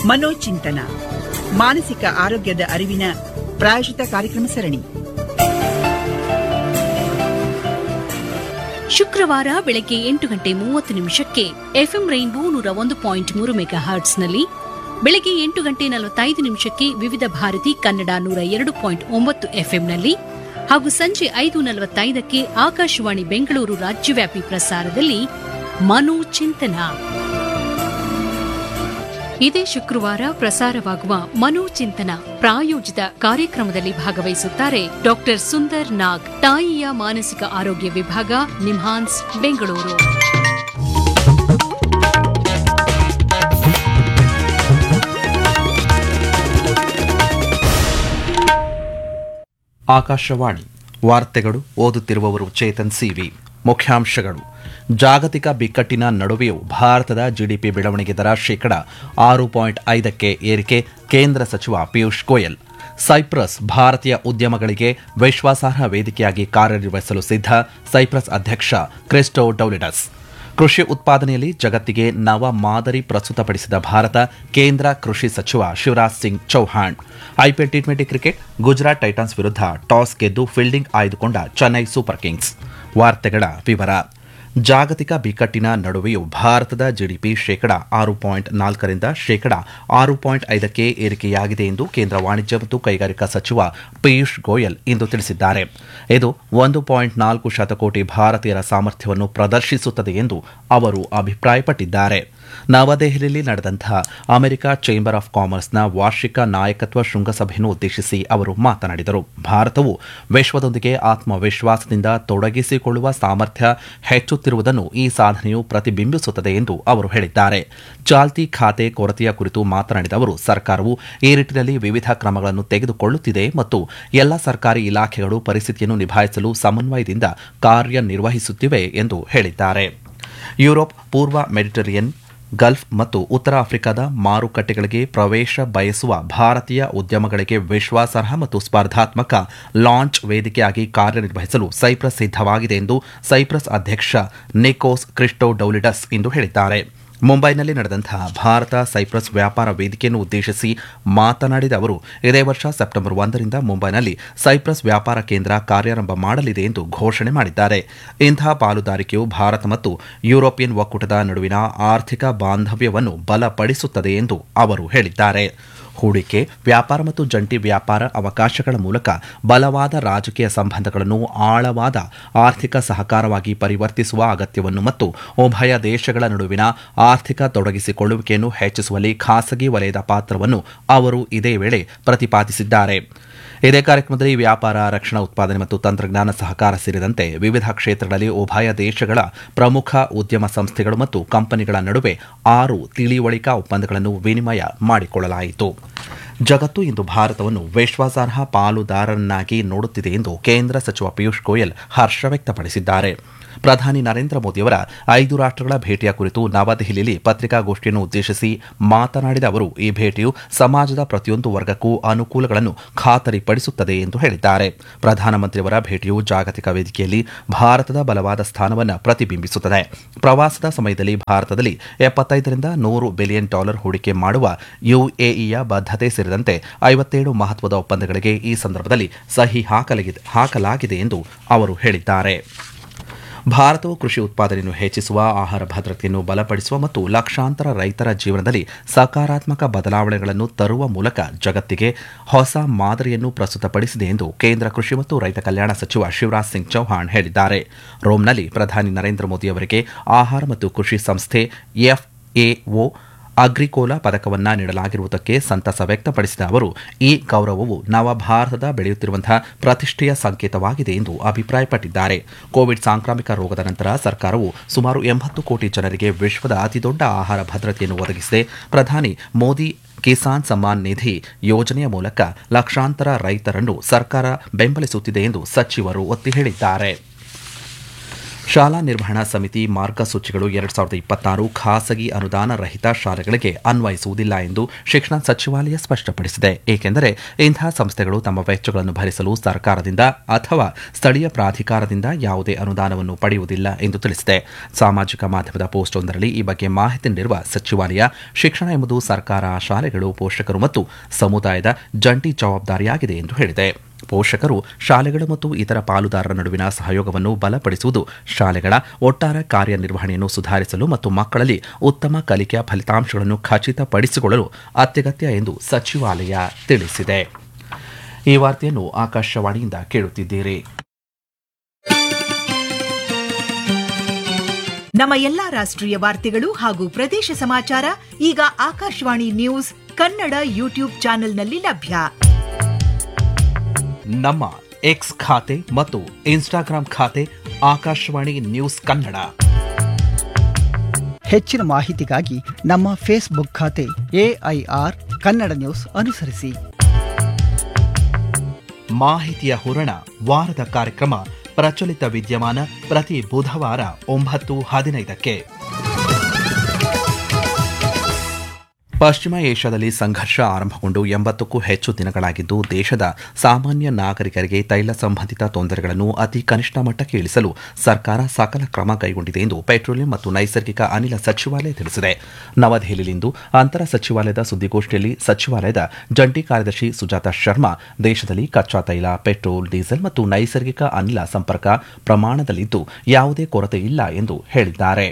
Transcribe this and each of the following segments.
ಮನೋಚಿಂತನ ಮಾನಸಿಕ ಆರೋಗ್ಯದ ಅರಿವಿನ ಪ್ರಾಯೋಜಿತ ಕಾರ್ಯಕ್ರಮ ಸರಣಿ ಶುಕ್ರವಾರ ಬೆಳಗ್ಗೆ ಎಂಟು ಗಂಟೆ ಮೂವತ್ತು ನಿಮಿಷಕ್ಕೆ ಎಫ್ಎಂ ರೈನ್ಬೋ ನೂರ ಒಂದು ಪಾಯಿಂಟ್ ಮೂರು ಮೆಗಾ ಹರ್ಟ್ಸ್ನಲ್ಲಿ ಬೆಳಗ್ಗೆ ಎಂಟು ಗಂಟೆ ನಲವತ್ತೈದು ನಿಮಿಷಕ್ಕೆ ವಿವಿಧ ಭಾರತಿ ಕನ್ನಡ ನೂರ ಎರಡು ಪಾಯಿಂಟ್ ಒಂಬತ್ತು ಎಫ್ಎಂನಲ್ಲಿ ಹಾಗೂ ಸಂಜೆ ಐದು ನಲವತ್ತೈದಕ್ಕೆ ಆಕಾಶವಾಣಿ ಬೆಂಗಳೂರು ರಾಜ್ಯವ್ಯಾಪಿ ಪ್ರಸಾರದಲ್ಲಿ ಮನೋಚಿಂತನ ಇದೇ ಶುಕ್ರವಾರ ಪ್ರಸಾರವಾಗುವ ಮನೋಚಿಂತನ ಪ್ರಾಯೋಜಿತ ಕಾರ್ಯಕ್ರಮದಲ್ಲಿ ಭಾಗವಹಿಸುತ್ತಾರೆ ಡಾಕ್ಟರ್ ಸುಂದರ್ ನಾಗ್ ತಾಯಿಯ ಮಾನಸಿಕ ಆರೋಗ್ಯ ವಿಭಾಗ ನಿಮ್ಹಾನ್ಸ್ ಬೆಂಗಳೂರು ಆಕಾಶವಾಣಿ ವಾರ್ತೆಗಳು ಓದುತ್ತಿರುವವರು ಚೇತನ್ ಸಿವಿ ಮುಖ್ಯಾಂಶಗಳು ಜಾಗತಿಕ ಬಿಕ್ಕಟ್ಟಿನ ನಡುವೆಯೂ ಭಾರತದ ಜಿಡಿಪಿ ಬೆಳವಣಿಗೆ ದರ ಶೇಕಡ ಆರು ಪಾಯಿಂಟ್ ಐದಕ್ಕೆ ಏರಿಕೆ ಕೇಂದ್ರ ಸಚಿವ ಪಿಯೂಷ್ ಗೋಯಲ್ ಸೈಪ್ರಸ್ ಭಾರತೀಯ ಉದ್ಯಮಗಳಿಗೆ ವಿಶ್ವಾಸಾರ್ಹ ವೇದಿಕೆಯಾಗಿ ಕಾರ್ಯನಿರ್ವಹಿಸಲು ಸಿದ್ಧ ಸೈಪ್ರಸ್ ಅಧ್ಯಕ್ಷ ಕ್ರಿಸ್ಟೋ ಡೌಲಿಡಸ್ ಕೃಷಿ ಉತ್ಪಾದನೆಯಲ್ಲಿ ಜಗತ್ತಿಗೆ ನವ ಮಾದರಿ ಪ್ರಸ್ತುತಪಡಿಸಿದ ಭಾರತ ಕೇಂದ್ರ ಕೃಷಿ ಸಚಿವ Shivraj Singh Chouhan IPL T twenty cricket Gujarat Titans ವಿರುದ್ಧ ಟಾಸ್ ಗೆದ್ದು ಫೀಲ್ಡಿಂಗ್ ಆಯ್ದುಕೊಂಡ ಚೆನ್ನೈ ಸೂಪರ್ ಕಿಂಗ್ಸ್ ವಾರ್ತೆಗಳ ವಿವರ ಜಾಗತಿಕ ಬಿಕ್ಕಟ್ಟಿನ ನಡುವೆಯೂ ಭಾರತದ ಜಿಡಿಪಿ ಶೇಕಡ ಆರು ಪಾಯಿಂಟ್ ನಾಲ್ಕರಿಂದ ಶೇಕಡ ಆರು ಪಾಯಿಂಟ್ ಐದಕ್ಕೆ ಏರಿಕೆಯಾಗಿದೆ ಎಂದು ಕೇಂದ್ರ ವಾಣಿಜ್ಯ ಮತ್ತು ಕೈಗಾರಿಕಾ ಸಚಿವ ಪಿಯೂಷ್ ಗೋಯಲ್ ಇಂದು ತಿಳಿಸಿದ್ದಾರೆ ಇದು ಒಂದು ಪಾಯಿಂಟ್ ನಾಲ್ಕು ಶತಕೋಟಿ ಭಾರತೀಯರ ಸಾಮರ್ಥ್ಯವನ್ನು ಪ್ರದರ್ಶಿಸುತ್ತದೆ ಎಂದು ಅವರು ಅಭಿಪ್ರಾಯಪಟ್ಟಿದ್ದಾರೆ ನವದೆಹಲಿಯಲ್ಲಿ ನಡೆದಂತಹ ಅಮೆರಿಕ ಚೇಂಬರ್ ಆಫ್ ಕಾಮರ್ಸ್ನ ವಾರ್ಷಿಕ ನಾಯಕತ್ವ ಶೃಂಗಸಭೆಯನ್ನು ಉದ್ದೇಶಿಸಿ ಅವರು ಮಾತನಾಡಿದರು ಭಾರತವು ವಿಶ್ವದೊಂದಿಗೆ ಆತ್ಮವಿಶ್ವಾಸದಿಂದ ತೊಡಗಿಸಿಕೊಳ್ಳುವ ಸಾಮರ್ಥ್ಯ ಹೆಚ್ಚುತ್ತಿರುವುದನ್ನು ಈ ಸಾಧನೆಯು ಪ್ರತಿಬಿಂಬಿಸುತ್ತದೆ ಎಂದು ಅವರು ಹೇಳಿದ್ದಾರೆ ಚಾಲ್ತಿ ಖಾತೆ ಕೊರತೆಯ ಕುರಿತು ಮಾತನಾಡಿದ ಅವರು ಸರ್ಕಾರವು ಈ ನಿಟ್ಟಿನಲ್ಲಿ ವಿವಿಧ ಕ್ರಮಗಳನ್ನು ತೆಗೆದುಕೊಳ್ಳುತ್ತಿದೆ ಮತ್ತು ಎಲ್ಲ ಸರ್ಕಾರಿ ಇಲಾಖೆಗಳು ಪರಿಸ್ಥಿತಿಯನ್ನು ನಿಭಾಯಿಸಲು ಸಮನ್ವಯದಿಂದ ಕಾರ್ಯನಿರ್ವಹಿಸುತ್ತಿವೆ ಎಂದು ಹೇಳಿದ್ದಾರೆ ಯುರೋಪ್ ಪೂರ್ವ ಮೆಡಿಟರೇನಿಯನ್ ಗಲ್ಫ್ ಮತ್ತು ಉತ್ತರ ಆಫ್ರಿಕಾದ ಮಾರುಕಟ್ಟೆಗಳಿಗೆ ಪ್ರವೇಶ ಬಯಸುವ ಭಾರತೀಯ ಉದ್ಯಮಗಳಿಗೆ ವಿಶ್ವಾಸಾರ್ಹ ಮತ್ತು ಸ್ಪರ್ಧಾತ್ಮಕ ಲಾಂಚ್ ವೇದಿಕೆಯಾಗಿ ಕಾರ್ಯನಿರ್ವಹಿಸಲು ಸೈಪ್ರಸ್ ಸಿದ್ಧವಾಗಿದೆ ಎಂದು ಸೈಪ್ರಸ್ ಅಧ್ಯಕ್ಷ ನಿಕೋಸ್ ಕ್ರಿಸ್ಟೋ ಡೌಲಿಡಸ್ ಇಂದು ಹೇಳಿದ್ದಾರೆ ಮುಂಬೈನಲ್ಲಿ ನಡೆದಂತಹ ಭಾರತ ಸೈಪ್ರಸ್ ವ್ಯಾಪಾರ ವೇದಿಕೆಯನ್ನು ಉದ್ದೇಶಿಸಿ ಮಾತನಾಡಿದ ಅವರು ಇದೇ ವರ್ಷ ಸೆಪ್ಟೆಂಬರ್ ಒಂದರಿಂದ ಮುಂಬೈನಲ್ಲಿ ಸೈಪ್ರಸ್ ವ್ಯಾಪಾರ ಕೇಂದ್ರ ಕಾರ್ಯಾರಂಭ ಮಾಡಲಿದೆ ಎಂದು ಘೋಷಣೆ ಮಾಡಿದ್ದಾರೆ ಇಂತಹ ಪಾಲುದಾರಿಕೆಯು ಭಾರತ ಮತ್ತು ಯುರೋಪಿಯನ್ ಒಕ್ಕೂಟದ ನಡುವಿನ ಆರ್ಥಿಕ ಬಾಂಧವ್ಯವನ್ನು ಬಲಪಡಿಸುತ್ತದೆ ಎಂದು ಅವರು ಹೇಳಿದ್ದಾರೆ ಹೂಡಿಕೆ ವ್ಯಾಪಾರ ಮತ್ತು ಜಂಟಿ ವ್ಯಾಪಾರ ಅವಕಾಶಗಳ ಮೂಲಕ ಬಲವಾದ ರಾಜಕೀಯ ಸಂಬಂಧಗಳನ್ನು ಆಳವಾದ ಆರ್ಥಿಕ ಸಹಕಾರವಾಗಿ ಪರಿವರ್ತಿಸುವ ಅಗತ್ಯವನ್ನು ಮತ್ತು ಉಭಯ ದೇಶಗಳ ನಡುವಿನ ಆರ್ಥಿಕ ತೊಡಗಿಸಿಕೊಳ್ಳುವಿಕೆಯನ್ನು ಹೆಚ್ಚಿಸುವಲ್ಲಿ ಖಾಸಗಿ ವಲಯದ ಪಾತ್ರವನ್ನು ಅವರು ಇದೇ ವೇಳೆ ಪ್ರತಿಪಾದಿಸಿದ್ದಾರೆ ಇದೇ ಕಾರ್ಯಕ್ರಮದಲ್ಲಿ ವ್ಯಾಪಾರ ರಕ್ಷಣಾ ಉತ್ಪಾದನೆ ಮತ್ತು ತಂತ್ರಜ್ಞಾನ ಸಹಕಾರ ಸೇರಿದಂತೆ ವಿವಿಧ ಕ್ಷೇತ್ರಗಳಲ್ಲಿ ಉಭಯ ದೇಶಗಳ ಪ್ರಮುಖ ಉದ್ಯಮ ಸಂಸ್ಥೆಗಳು ಮತ್ತು ಕಂಪನಿಗಳ ನಡುವೆ ಆರು ತಿಳಿವಳಿಕಾ ಒಪ್ಪಂದಗಳನ್ನು ವಿನಿಮಯ ಮಾಡಿಕೊಳ್ಳಲಾಯಿತು ಜಗತ್ತು ಇಂದು ಭಾರತವನ್ನು ವಿಶ್ವಾಸಾರ್ಹ ಪಾಲುದಾರರನ್ನಾಗಿ ನೋಡುತ್ತಿದೆ ಎಂದು ಕೇಂದ್ರ ಸಚಿವ ಪಿಯೂಷ್ ಗೋಯಲ್ ಹರ್ಷ ವ್ಯಕ್ತಪಡಿಸಿದ್ದಾರೆ ಪ್ರಧಾನಿ ನರೇಂದ್ರ ಮೋದಿಯವರ ಐದು ರಾಷ್ಟ್ರಗಳ ಭೇಟಿಯ ಕುರಿತು ನವದೆಹಲಿಯಲ್ಲಿ ಪತ್ರಿಕಾಗೋಷ್ಠಿಯನ್ನು ಉದ್ದೇಶಿಸಿ ಮಾತನಾಡಿದ ಅವರು ಈ ಭೇಟಿಯು ಸಮಾಜದ ಪ್ರತಿಯೊಂದು ವರ್ಗಕ್ಕೂ ಅನುಕೂಲಗಳನ್ನು ಖಾತರಿಪಡಿಸುತ್ತದೆ ಎಂದು ಹೇಳಿದ್ದಾರೆ ಪ್ರಧಾನಮಂತ್ರಿಯವರ ಭೇಟಿಯು ಜಾಗತಿಕ ವೇದಿಕೆಯಲ್ಲಿ ಭಾರತದ ಬಲವಾದ ಸ್ಥಾನವನ್ನು ಪ್ರತಿಬಿಂಬಿಸುತ್ತದೆ ಪ್ರವಾಸದ ಸಮಯದಲ್ಲಿ ಭಾರತದಲ್ಲಿ ಎಪ್ಪತ್ತೈದರಿಂದ ನೂರು ಬಿಲಿಯನ್ ಡಾಲರ್ ಹೂಡಿಕೆ ಮಾಡುವ ಯುಎಇಯ ಬದ್ಧತೆ ಸೇರಿದಂತೆ ಐವತ್ತೇಳು ಮಹತ್ವದ ಒಪ್ಪಂದಗಳಿಗೆ ಈ ಸಂದರ್ಭದಲ್ಲಿ ಸಹಿ ಹಾಕಲಾಗಿದೆ ಎಂದು ಅವರು ಹೇಳಿದ್ದಾರೆ ಭಾರತವು ಕೃಷಿ ಉತ್ಪಾದನೆಯನ್ನು ಹೆಚ್ಚಿಸುವ ಆಹಾರ ಭದ್ರತೆಯನ್ನು ಬಲಪಡಿಸುವ ಮತ್ತು ಲಕ್ಷಾಂತರ ರೈತರ ಜೀವನದಲ್ಲಿ ಸಕಾರಾತ್ಮಕ ಬದಲಾವಣೆಗಳನ್ನು ತರುವ ಮೂಲಕ ಜಗತ್ತಿಗೆ ಹೊಸ ಮಾದರಿಯನ್ನು ಪ್ರಸ್ತುತಪಡಿಸಿದೆ ಎಂದು ಕೇಂದ್ರ ಕೃಷಿ ಮತ್ತು ರೈತ ಕಲ್ಯಾಣ ಸಚಿವ ಶಿವರಾಜ್ ಸಿಂಗ್ ಚೌಹಾಣ್ ಹೇಳಿದ್ದಾರೆ ರೋಮ್ನಲ್ಲಿ ಪ್ರಧಾನಿ ನರೇಂದ್ರ ಮೋದಿ ಅವರಿಗೆ ಆಹಾರ ಮತ್ತು ಕೃಷಿ ಸಂಸ್ಥೆ ಎಫ್ಎಒ ಅಗ್ರಿಕೋಲಾ ಪದಕವನ್ನ ನೀಡಲಾಗಿರುವುದಕ್ಕೆ ಸಂತಸ ವ್ಯಕ್ತಪಡಿಸಿದ ಅವರು ಈ ಗೌರವವು ನವಭಾರತದ ಬೆಳೆಯುತ್ತಿರುವಂತಹ ಪ್ರತಿಷ್ಠೆಯ ಸಂಕೇತವಾಗಿದೆ ಎಂದು ಅಭಿಪ್ರಾಯಪಟ್ಟಿದ್ದಾರೆ ಕೋವಿಡ್ ಸಾಂಕ್ರಾಮಿಕ ರೋಗದ ನಂತರ ಸರ್ಕಾರವು ಸುಮಾರು ಎಂಬತ್ತು ಕೋಟಿ ಜನರಿಗೆ ವಿಶ್ವದ ಅತಿದೊಡ್ಡ ಆಹಾರ ಭದ್ರತೆಯನ್ನು ಒದಗಿಸಿದೆ ಪ್ರಧಾನಿ ಮೋದಿ ಕಿಸಾನ್ ಸಮ್ಮಾನ್ ನಿಧಿ ಯೋಜನೆಯ ಮೂಲಕ ಲಕ್ಷಾಂತರ ರೈತರನ್ನು ಸರ್ಕಾರ ಬೆಂಬಲಿಸುತ್ತಿದೆ ಎಂದು ಸಚಿವರು ಒತ್ತಿ ಹೇಳಿದ್ದಾರೆ ಶಾಲಾ ನಿರ್ವಹಣಾ ಸಮಿತಿ ಮಾರ್ಗಸೂಚಿಗಳು ಎರಡ್ ಸಾವಿರದ ಇಪ್ಪತ್ತಾರು ಖಾಸಗಿ ಅನುದಾನ ರಹಿತ ಶಾಲೆಗಳಿಗೆ ಅನ್ವಯಿಸುವುದಿಲ್ಲ ಎಂದು ಶಿಕ್ಷಣ ಸಚಿವಾಲಯ ಸ್ಪಷ್ಟಪಡಿಸಿದೆ ಏಕೆಂದರೆ ಇಂತಹ ಸಂಸ್ಥೆಗಳು ತಮ್ಮ ವೆಚ್ಚಗಳನ್ನು ಭರಿಸಲು ಸರ್ಕಾರದಿಂದ ಅಥವಾ ಸ್ಥಳೀಯ ಪ್ರಾಧಿಕಾರದಿಂದ ಯಾವುದೇ ಅನುದಾನವನ್ನು ಪಡೆಯುವುದಿಲ್ಲ ಎಂದು ತಿಳಿಸಿದೆ ಸಾಮಾಜಿಕ ಮಾಧ್ಯಮದ ಪೋಸ್ಟ್ವೊಂದರಲ್ಲಿ ಈ ಬಗ್ಗೆ ಮಾಹಿತಿ ನೀಡಿರುವ ಸಚಿವಾಲಯ ಶಿಕ್ಷಣ ಎಂಬುದು ಸರ್ಕಾರ ಶಾಲೆಗಳು ಪೋಷಕರು ಮತ್ತು ಸಮುದಾಯದ ಜಂಟಿ ಜವಾಬ್ದಾರಿಯಾಗಿದೆ ಎಂದು ಹೇಳಿದೆ ಪೋಷಕರು ಶಾಲೆಗಳು ಮತ್ತು ಇತರ ಪಾಲುದಾರರ ನಡುವಿನ ಸಹಯೋಗವನ್ನು ಬಲಪಡಿಸುವುದು ಶಾಲೆಗಳ ಒಟ್ಟಾರೆ ಕಾರ್ಯನಿರ್ವಹಣೆಯನ್ನು ಸುಧಾರಿಸಲು ಮತ್ತು ಮಕ್ಕಳಲ್ಲಿ ಉತ್ತಮ ಕಲಿಕೆಯ ಫಲಿತಾಂಶಗಳನ್ನು ಖಚಿತಪಡಿಸಿಕೊಳ್ಳಲು ಅತ್ಯಗತ್ಯ ಎಂದು ಸಚಿವಾಲಯ ತಿಳಿಸಿದೆ ಈ ವಾರ್ತೆಯನ್ನು ಆಕಾಶವಾಣಿಯಿಂದ ಕೇಳುತ್ತಿದ್ದೀರಿ ನಮ್ಮ ಎಲ್ಲಾ ರಾಷ್ಟ್ರೀಯ ವಾರ್ತೆಗಳು ಹಾಗೂ ಪ್ರದೇಶ ಸಮಾಚಾರ ಈಗ ಆಕಾಶವಾಣಿ ನ್ಯೂಸ್ ಕನ್ನಡ ಯೂಟ್ಯೂಬ್ ಚಾನೆಲ್ನಲ್ಲಿ ಲಭ್ಯ ನಮ್ಮ ಎಕ್ಸ್ ಖಾತೆ ಮತ್ತು ಇನ್ಸ್ಟಾಗ್ರಾಂ ಖಾತೆ ಆಕಾಶವಾಣಿ ನ್ಯೂಸ್ ಕನ್ನಡ ಹೆಚ್ಚಿನ ಮಾಹಿತಿಗಾಗಿ ನಮ್ಮ ಫೇಸ್ಬುಕ್ ಖಾತೆ ಎಐಆರ್ ಕನ್ನಡ ನ್ಯೂಸ್ ಅನುಸರಿಸಿ ಮಾಹಿತಿಯ ಹೂರಣ ವಾರದ ಕಾರ್ಯಕ್ರಮ ಪ್ರಚಲಿತ ವಿದ್ಯಮಾನ ಪ್ರತಿ ಬುಧವಾರ ಒಂಬತ್ತು ಹದಿನೈದಕ್ಕೆ ಪಶ್ಚಿಮ ಏಷ್ಯಾದಲ್ಲಿ ಸಂಘರ್ಷ ಆರಂಭಗೊಂಡು ಎಂಬತ್ತಕ್ಕೂ ಹೆಚ್ಚು ದಿನಗಳಾಗಿದ್ದು ದೇಶದ ಸಾಮಾನ್ಯ ನಾಗರಿಕರಿಗೆ ತೈಲ ಸಂಬಂಧಿತ ತೊಂದರೆಗಳನ್ನು ಅತಿ ಕನಿಷ್ಠ ಮಟ್ಟಕ್ಕೆ ಇಳಿಸಲು ಸರ್ಕಾರ ಸಕಲ ಕ್ರಮ ಕೈಗೊಂಡಿದೆ ಎಂದು ಪೆಟ್ರೋಲಿಯಂ ಮತ್ತು ನೈಸರ್ಗಿಕ ಅನಿಲ ಸಚಿವಾಲಯ ತಿಳಿಸಿದೆ ನವದೆಹಲಿಯಲ್ಲಿಂದು ಅಂತರ ಸಚಿವಾಲಯದ ಸುದ್ದಿಗೋಷ್ಠಿಯಲ್ಲಿ ಸಚಿವಾಲಯದ ಜಂಟಿ ಕಾರ್ಯದರ್ಶಿ ಸುಜಾತ ಶರ್ಮಾ ದೇಶದಲ್ಲಿ ಕಚ್ಚಾ ತೈಲ ಪೆಟ್ರೋಲ್ ಡೀಸೆಲ್ ಮತ್ತು ನೈಸರ್ಗಿಕ ಅನಿಲ ಸಂಪರ್ಕ ಪ್ರಮಾಣದಲ್ಲಿದ್ದು ಯಾವುದೇ ಕೊರತೆ ಇಲ್ಲ ಎಂದು ಹೇಳಿದ್ದಾರೆ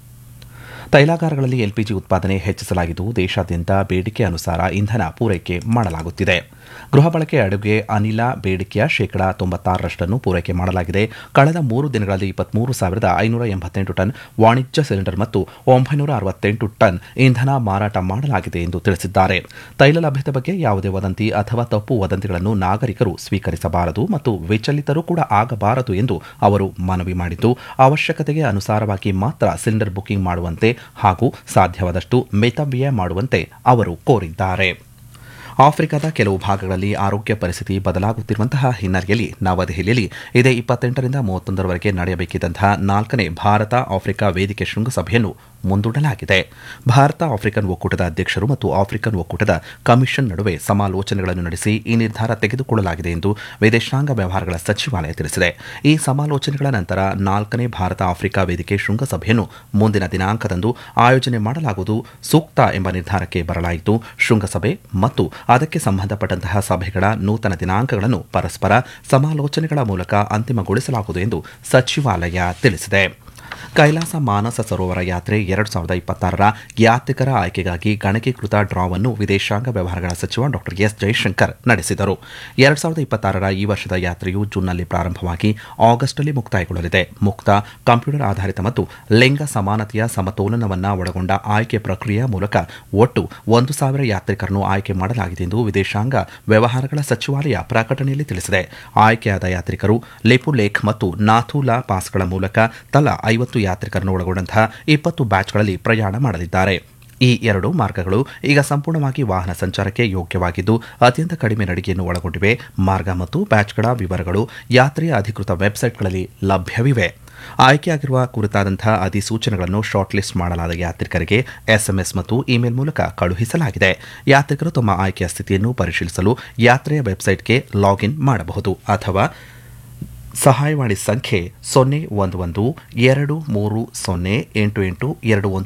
ತೈಲಾಗಾರಗಳಲ್ಲಿ ಎಲ್ಪಿಜಿ ಉತ್ಪಾದನೆ ಹೆಚ್ಚಿಸಲಾಗಿದ್ದು ದೇಶಾದ್ಯಂತ ಬೇಡಿಕೆ ಅನುಸಾರ ಇಂಧನ ಪೂರೈಕೆ ಮಾಡಲಾಗುತ್ತಿದೆ ಗೃಹ ಬಳಕೆ ಅಡುಗೆ ಅನಿಲ ಬೇಡಿಕೆಯ ಶೇಕಡಾ ತೊಂಬತ್ತಾರರಷ್ಟನ್ನು ಪೂರೈಕೆ ಮಾಡಲಾಗಿದೆ ಕಳೆದ ಮೂರು ದಿನಗಳಲ್ಲಿ ಇಪ್ಪತ್ಮೂರು ಸಾವಿರದ ಐನೂರ ಎಂಬತ್ತೆಂಟು ಟನ್ ವಾಣಿಜ್ಯ ಸಿಲಿಂಡರ್ ಮತ್ತು ಒಂಬೈನೂರ ಅರವತ್ತೆಂಟು ಟನ್ ಇಂಧನ ಮಾರಾಟ ಮಾಡಲಾಗಿದೆ ಎಂದು ತಿಳಿಸಿದ್ದಾರೆ ತೈಲ ಲಭ್ಯತೆ ಬಗ್ಗೆ ಯಾವುದೇ ವದಂತಿ ಅಥವಾ ತಪ್ಪು ವದಂತಿಗಳನ್ನು ನಾಗರಿಕರು ಸ್ವೀಕರಿಸಬಾರದು ಮತ್ತು ವಿಚಲಿತರು ಕೂಡ ಆಗಬಾರದು ಎಂದು ಅವರು ಮನವಿ ಮಾಡಿದ್ದು ಅವಶ್ಯಕತೆಗೆ ಅನುಸಾರವಾಗಿ ಮಾತ್ರ ಸಿಲಿಂಡರ್ ಬುಕಿಂಗ್ ಮಾಡುವಂತೆ ಹಾಗೂ ಸಾಧ್ಯವಾದಷ್ಟು ಮಿತವ್ಯಯ ಮಾಡುವಂತೆ ಅವರು ಕೋರಿದ್ದಾರೆ ಆಫ್ರಿಕಾದ ಕೆಲವು ಭಾಗಗಳಲ್ಲಿ ಆರೋಗ್ಯ ಪರಿಸ್ಥಿತಿ ಬದಲಾಗುತ್ತಿರುವಂತಹ ಹಿನ್ನೆಲೆಯಲ್ಲಿ ನವದೆಹಲಿಯಲ್ಲಿ ಇದೇ ಇಪ್ಪತ್ತೆಂಟರಿಂದ ಮೂವತ್ತೊಂದರವರೆಗೆ ನಡೆಯಬೇಕಿದ್ದಂತಹ ನಾಲ್ಕನೇ ಭಾರತ ಆಫ್ರಿಕಾ ವೇದಿಕೆ ಶೃಂಗಸಭೆಯನ್ನು ಮುಂದೂಡಲಾಗಿದೆ ಭಾರತ ಆಫ್ರಿಕನ್ ಒಕ್ಕೂಟದ ಅಧ್ಯಕ್ಷರು ಮತ್ತು ಆಫ್ರಿಕನ್ ಒಕ್ಕೂಟದ ಕಮಿಷನ್ ನಡುವೆ ಸಮಾಲೋಚನೆಗಳನ್ನು ನಡೆಸಿ ಈ ನಿರ್ಧಾರ ತೆಗೆದುಕೊಳ್ಳಲಾಗಿದೆ ಎಂದು ವಿದೇಶಾಂಗ ವ್ಯವಹಾರಗಳ ಸಚಿವಾಲಯ ತಿಳಿಸಿದೆ ಈ ಸಮಾಲೋಚನೆಗಳ ನಂತರ ನಾಲ್ಕನೇ ಭಾರತ ಆಫ್ರಿಕಾ ವೇದಿಕೆ ಶೃಂಗಸಭೆಯನ್ನು ಮುಂದಿನ ದಿನಾಂಕದಂದು ಆಯೋಜನೆ ಮಾಡಲಾಗುವುದು ಸೂಕ್ತ ಎಂಬ ನಿರ್ಧಾರಕ್ಕೆ ಬರಲಾಯಿತು ಶೃಂಗಸಭೆ ಮತ್ತು ಅದಕ್ಕೆ ಸಂಬಂಧಪಟ್ಟಂತಹ ಸಭೆಗಳ ನೂತನ ದಿನಾಂಕಗಳನ್ನು ಪರಸ್ಪರ ಸಮಾಲೋಚನೆಗಳ ಮೂಲಕ ಅಂತಿಮಗೊಳಿಸಲಾಗುವುದು ಎಂದು ಸಚಿವಾಲಯ ತಿಳಿಸಿದೆ ಕೈಲಾಸ ಮಾನಸ ಸರೋವರ ಯಾತ್ರೆ ಎರಡು ಸಾವಿರದ ಇಪ್ಪತ್ತಾರರ ಯಾತ್ರಿಕರ ಆಯ್ಕೆಗಾಗಿ ಗಣಕೀಕೃತ ಡ್ರಾವನ್ನು ವಿದೇಶಾಂಗ ವ್ಯವಹಾರಗಳ ಸಚಿವ ಡಾ ಎಸ್ ಜೈಶಂಕರ್ ನಡೆಸಿದರು ಎರಡು ಸಾವಿರದ ಇಪ್ಪತ್ತಾರರ ಈ ವರ್ಷದ ಯಾತ್ರೆಯು ಜೂನ್ನಲ್ಲಿ ಪ್ರಾರಂಭವಾಗಿ ಆಗಸ್ಟ್ನಲ್ಲಿ ಮುಕ್ತಾಯಗೊಳ್ಳಲಿದೆ ಮುಕ್ತ ಕಂಪ್ಯೂಟರ್ ಆಧಾರಿತ ಮತ್ತು ಲಿಂಗ ಸಮಾನತೆಯ ಸಮತೋಲನವನ್ನು ಒಳಗೊಂಡ ಆಯ್ಕೆ ಪ್ರಕ್ರಿಯೆಯ ಮೂಲಕ ಒಟ್ಟು ಒಂದು ಸಾವಿರ ಯಾತ್ರಿಕರನ್ನು ಆಯ್ಕೆ ಮಾಡಲಾಗಿದೆ ಎಂದು ವಿದೇಶಾಂಗ ವ್ಯವಹಾರಗಳ ಸಚಿವಾಲಯ ಪ್ರಕಟಣೆಯಲ್ಲಿ ತಿಳಿಸಿದೆ ಆಯ್ಕೆಯಾದ ಯಾತ್ರಿಕರು ಲೇಪುಲೇಖ್ ಮತ್ತು ನಾಥೂಲಾ ಪಾಸ್ಗಳ ಮೂಲಕ ತಲಾ ಐವತ್ತು ಯಾತ್ರಿಕರನ್ನು ಒಳಗೊಂಡಂತಹ ಇಪ್ಪತ್ತು ಬ್ಯಾಚ್ಗಳಲ್ಲಿ ಪ್ರಯಾಣ ಮಾಡಲಿದ್ದಾರೆ ಈ ಎರಡು ಮಾರ್ಗಗಳು ಈಗ ಸಂಪೂರ್ಣವಾಗಿ ವಾಹನ ಸಂಚಾರಕ್ಕೆ ಯೋಗ್ಯವಾಗಿದ್ದು ಅತ್ಯಂತ ಕಡಿಮೆ ನಡಿಗೆಯನ್ನು ಒಳಗೊಂಡಿವೆ ಮಾರ್ಗ ಮತ್ತು ಬ್ಯಾಚ್ಗಳ ವಿವರಗಳು ಯಾತ್ರೆಯ ಅಧಿಕೃತ ವೆಬ್ಸೈಟ್ಗಳಲ್ಲಿ ಲಭ್ಯವಿವೆ ಆಯ್ಕೆಯಾಗಿರುವ ಕುರಿತಾದಂತಹ ಅಧಿಸೂಚನೆಗಳನ್ನು ಶಾರ್ಟ್ ಲಿಸ್ಟ್ ಮಾಡಲಾದ ಯಾತ್ರಿಕರಿಗೆ ಎಸ್ಎಂಎಸ್ ಮತ್ತು ಇಮೇಲ್ ಮೂಲಕ ಕಳುಹಿಸಲಾಗಿದೆ ಯಾತ್ರಿಕರು ತಮ್ಮ ಆಯ್ಕೆಯ ಸ್ಥಿತಿಯನ್ನು ಪರಿಶೀಲಿಸಲು ಯಾತ್ರೆಯ ವೆಬ್ಸೈಟ್ಗೆ ಲಾಗಿನ್ ಮಾಡಬಹುದು ಅಥವಾ ಸಹಾಯವಾಣಿ ಸಂಖ್ಯೆ ಸೊನ್ನೆ ಒಂದು ಒಂದು ಎರಡು ಮೂರು ಸೊನ್ನೆ ಎಂಟು ಎಂಟು ಎರಡು ಒಂದು